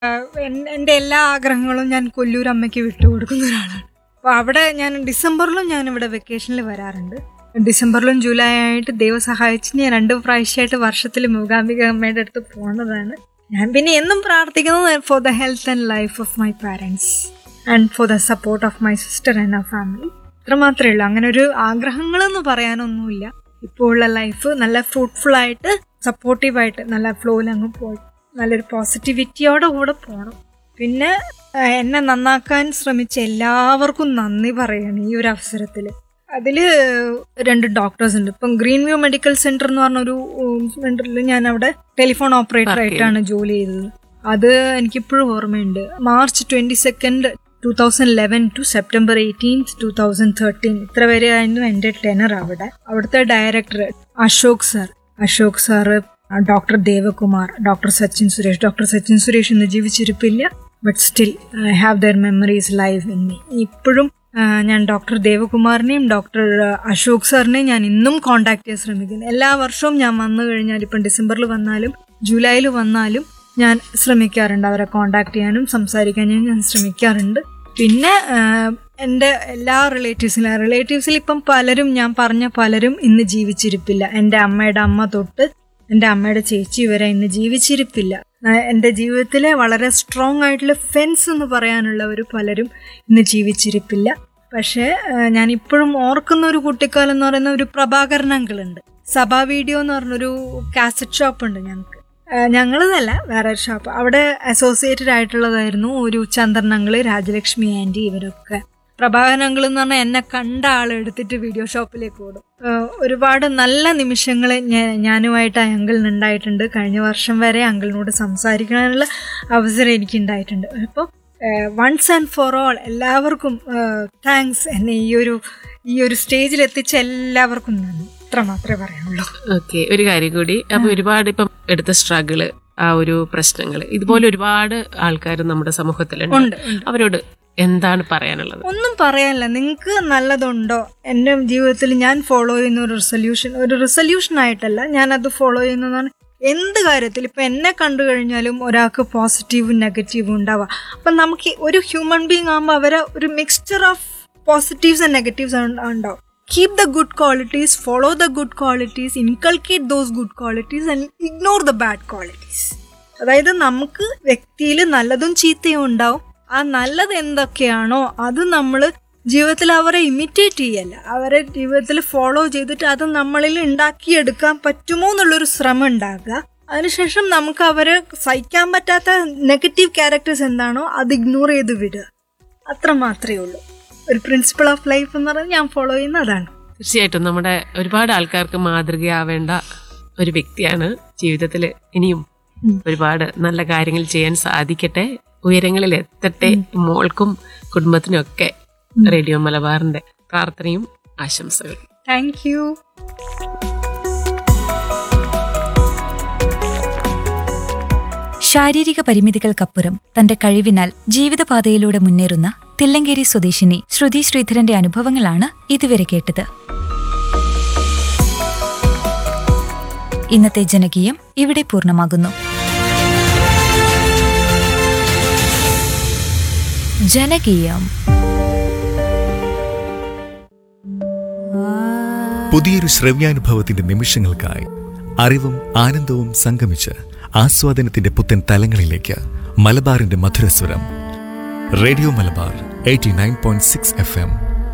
എൻ്റെ എല്ലാ ആഗ്രഹങ്ങളും ഞാൻ കൊല്ലൂർ അമ്മയ്ക്ക് വിട്ടുകൊടുക്കുന്ന ഒരാളാണ് അപ്പോൾ അവിടെ ഞാൻ ഡിസംബറിലും ഞാൻ ഇവിടെ വെക്കേഷനിൽ വരാറുണ്ട് ഡിസംബറിലും ജൂലൈ ആയിട്ട് ദൈവം സഹായിച്ച് ഞാൻ രണ്ട് പ്രാവശ്യമായിട്ട് വർഷത്തിൽ മൂകാംബിക അമ്മയുടെ അടുത്ത് പോകുന്നതാണ് ഞാൻ പിന്നെ എന്നും പ്രാർത്ഥിക്കുന്നത് for the health and life of my parents and for the support of my sister and ah family ഇത്ര മാത്രമേ ഉള്ളൂ അങ്ങനെ ഒരു ആഗ്രഹങ്ങളെന്ന് പറയാനൊന്നുമില്ല ഇപ്പോൾ ഉള്ള ലൈഫ് നല്ല ഫ്രൂട്ട്ഫുൾ ആയിട്ട് സപ്പോർട്ടീവായിട്ട് നല്ല ഫ്ലോയിൽ അങ്ങ് പോയി നല്ലൊരു പോസിറ്റിവിറ്റിയോടെ കൂടെ പോകണം പിന്നെ ആ, എന്നെ നന്നാക്കാൻ ശ്രമിച്ച എല്ലാവർക്കും നന്ദി പറയണം ഈ ഒരു അവസരത്തിൽ അതിൽ രണ്ട് ഡോക്ടേഴ്സ് ഉണ്ട് ഇപ്പം ഗ്രീൻ വ്യൂ മെഡിക്കൽ സെന്റർ എന്ന് പറഞ്ഞൊരു സെന്ററിൽ ഞാൻ അവിടെ ടെലിഫോൺ ഓപ്പറേറ്റർ ആയിട്ടാണ് ജോലി ചെയ്തത് അത് എനിക്കിപ്പോഴും ഓർമ്മയുണ്ട് March twenty second two thousand eleven to September eighteenth two thousand thirteen ഇത്ര വരെ ആയിരുന്നു എൻ്റെ ടെനർ അവിടെ അവിടുത്തെ director Ashok sir Ashok sir doctor Devakumar doctor Sachin Suresh doctor Sachin Suresh ഇന്ന് ജീവിച്ചിരിപ്പില്ല but still I have their memories live in me ഇപ്പോഴും ആ, ഞാൻ ഡോക്ടർ ദേവകുമാറിനെയും ഡോക്ടർ അശോക് സാറിനെയും ഞാൻ ഇന്നും കോണ്ടാക്ട് ചെയ്യാൻ ശ്രമിക്കുന്നു എല്ലാ വർഷവും ഞാൻ വന്നു കഴിഞ്ഞാൽ ഇപ്പം ഡിസംബറിൽ വന്നാലും ജൂലൈയിൽ വന്നാലും ഞാൻ ശ്രമിക്കാറുണ്ട് അവരെ കോണ്ടാക്ട് ചെയ്യാനും സംസാരിക്കാനും ഞാൻ ശ്രമിക്കാറുണ്ട് പിന്നെ ആ, എൻ്റെ എല്ലാ റിലേറ്റീവ്സിലും റിലേറ്റീവ്സിൽ ഇപ്പം പലരും ഞാൻ പറഞ്ഞ പലരും ഇന്ന് ജീവിച്ചിരിപ്പില്ല എൻ്റെ അമ്മയുടെ അമ്മ തൊട്ട് എൻ്റെ അമ്മയുടെ ചേച്ചി വരെ ഇന്ന് ജീവിച്ചിരിപ്പില്ല ആ, എൻ്റെ ജീവിതത്തിലെ വളരെ സ്ട്രോങ് ആയിട്ടുള്ള ഫെൻസ് എന്ന് പറയാനുള്ളവർ പലരും ഇന്ന് ജീവിച്ചിരിപ്പില്ല പക്ഷേ ആ, ഞാൻ ഇപ്പോഴും ഓർക്കുന്ന ഒരു കുട്ടിക്കാലം എന്ന് പറയുന്ന ഒരു പ്രഭാകരൻ അങ്കിളുണ്ട് സഭാ വീഡിയോ എന്ന് പറഞ്ഞൊരു കാസറ്റ് ഷോപ്പ് ഉണ്ട് ഞങ്ങൾക്ക് ഞങ്ങളതല്ല വേറെ ഒരു ഷോപ്പ് അവിടെ അസോസിയേറ്റഡ് ആയിട്ടുള്ളതായിരുന്നു ഒരു ചന്ദ്രൻ അങ്കിള് രാജലക്ഷ്മി ആൻറ്റി ഇവരൊക്കെ പ്രഭാകരൻ അങ്കിൾ എന്ന് പറഞ്ഞാൽ എന്നെ കണ്ട ആൾ എടുത്തിട്ട് വീഡിയോ ഷോപ്പിലേക്ക് ഓടും ഏഹ് ഒരുപാട് നല്ല നിമിഷങ്ങൾ ഞാനുമായിട്ട് ആ അങ്കിളിന് ഉണ്ടായിട്ടുണ്ട് കഴിഞ്ഞ വർഷം വരെ അങ്കിളിനോട് സംസാരിക്കാനുള്ള അവസരം എനിക്ക് ഉണ്ടായിട്ടുണ്ട് അപ്പോൾ വൺസ് ആൻഡ് ഫോർ ഓൾ എല്ലാവർക്കും താങ്ക്സ് എന്നെ ഈ ഒരു ഈ ഒരു സ്റ്റേജിൽ എത്തിച്ച എല്ലാവർക്കും നന്ദി ഇത്ര മാത്രമേ പറയാനുള്ളൂ ഓക്കെ ഒരു കാര്യം കൂടി അപ്പൊ ഒരുപാട് ഇപ്പം എടുത്ത സ്ട്രഗിള് ആ ഒരു പ്രശ്നങ്ങൾ ഇതുപോലെ ഒരുപാട് ആൾക്കാർ നമ്മുടെ സമൂഹത്തിലുണ്ട് ഉണ്ട് ഉണ്ട് അവരോട് എന്താണ് പറയാനുള്ളത് ഒന്നും പറയാനില്ല നിങ്ങൾക്ക് നല്ലതുണ്ടോ എൻ്റെ ജീവിതത്തിൽ ഞാൻ ഫോളോ ചെയ്യുന്ന ഒരു റിസൊല്യൂഷൻ ഒരു റിസൊല്യൂഷൻ ആയിട്ടല്ല ഞാൻ അത് ഫോളോ ചെയ്യുന്നതാണ് എന്ത് കാര്യത്തിൽ ഇപ്പം എന്നെ കണ്ടു കഴിഞ്ഞാലും ഒരാൾക്ക് പോസിറ്റീവും നെഗറ്റീവും ഉണ്ടാവുക അപ്പം നമുക്ക് ഒരു ഹ്യൂമൻ ബീങ് ആകുമ്പോൾ അവരെ ഒരു mixture of positives and negatives ഉണ്ടാവും keep the good qualities follow the good qualities inculcate those good qualities and ignore the bad qualities അതായത് നമുക്ക് വ്യക്തിയിൽ നല്ലതും ചീത്തയും ഉണ്ടാവും ആ നല്ലത് എന്തൊക്കെയാണോ അത് നമ്മൾ ജീവിതത്തിൽ അവരെ ഇമിറ്റേറ്റ് ചെയ്യല്ല അവരെ ജീവിതത്തിൽ ഫോളോ ചെയ്തിട്ട് അത് നമ്മളിൽ ഉണ്ടാക്കിയെടുക്കാൻ പറ്റുമോ എന്നുള്ളൊരു ശ്രമം ഉണ്ടാക്കുക അതിനുശേഷം നമുക്ക് അവരെ സഹിക്കാൻ പറ്റാത്ത നെഗറ്റീവ് ക്യാരക്ടേഴ്സ് എന്താണോ അത് ഇഗ്നോർ ചെയ്ത് വിടുക അത്ര മാത്രമേ ഉള്ളൂ ഒരു പ്രിൻസിപ്പിൾ ഓഫ് ലൈഫ് എന്ന് പറയുന്നത് ഞാൻ ഫോളോ ചെയ്യുന്ന അതാണ് തീർച്ചയായിട്ടും നമ്മുടെ ഒരുപാട് ആൾക്കാർക്ക് മാതൃകയാവേണ്ട ഒരു വ്യക്തിയാണ് ജീവിതത്തിൽ ഇനിയും ഒരുപാട് നല്ല കാര്യങ്ങൾ ചെയ്യാൻ സാധിക്കട്ടെ ഉയരങ്ങളിൽ എത്തട്ടെ മോൾക്കും കുടുംബത്തിനും ഒക്കെ റേഡിയോ മലബാറിന്റെ പ്രാർത്ഥനയും ആശംസകളും താങ്ക് യു ശാരീരിക പരിമിതികൾക്കപ്പുറം തന്റെ കഴിവിനാൽ ജീവിതപാതയിലൂടെ മുന്നേറുന്ന തില്ലങ്കേരി സ്വദേശിനി ശ്രുതി ശ്രീധരന്റെ അനുഭവങ്ങളാണ് ഇതുവരെ കേട്ടത് ഇന്നത്തെ ജനകീയം ഇവിടെ പൂർണ്ണമാകുന്നു ജനകീയം പുതിയൊരു ശ്രവ്യാനുഭവത്തിന്റെ നിമിഷങ്ങൾക്കായി അറിവും ആനന്ദവും സംഗമിച്ച് ആസ്വാദനത്തിന്റെ പുത്തൻ തലങ്ങളിലേക്ക് മലബാറിന്റെ മധുരസ്വരം radio Malabar eighty nine point six F M